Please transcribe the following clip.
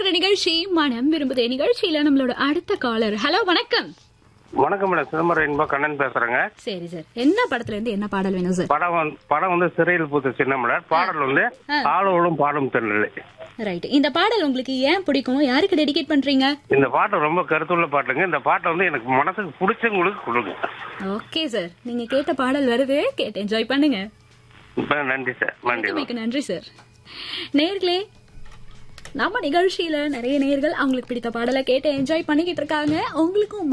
வர நிகழ்ச்சி மனம் விரும்புதே நிகழ்ச்சியில நம்மளோட அடுத்த காலர் ஹலோ வணக்கம் வணக்கம் மேடம் சிதம்பரம் இன்பா கண்ணன் பேசுறேங்க சரி சார் என்ன படத்துல இருந்து என்ன பாடல் வேணும் சார் படம் வந்து படம் வந்து சிறையில் பூத்த சின்னமலர் பாடல் வந்து ஆளோடும் பாடும் தென்னலை ரைட் இந்த பாடல் உங்களுக்கு ஏன் பிடிக்கும் யாருக்கு டெடிகேட் பண்றீங்க இந்த பாட்டு ரொம்ப கருத்துள்ள பாட்டுங்க இந்த பாட்டை வந்து எனக்கு மனசுக்கு பிடிச்சவங்களுக்கு கொடுங்க ஓகே சார் நீங்க கேட்ட பாடல் வருது கேட்டு என்ஜாய் பண்ணுங்க இப்ப நன்றி சார் நன்றி மிக்க நன்றி சார் நேர்களே நம்ம நிகழ்ச்சியில நிறைய நேர்கள் அவங்களுக்கு பிடித்த பாடலை கேட்டு என்ஜாய் பண்ணிக்கிட்டு இருக்காங்க உங்களுக்கும்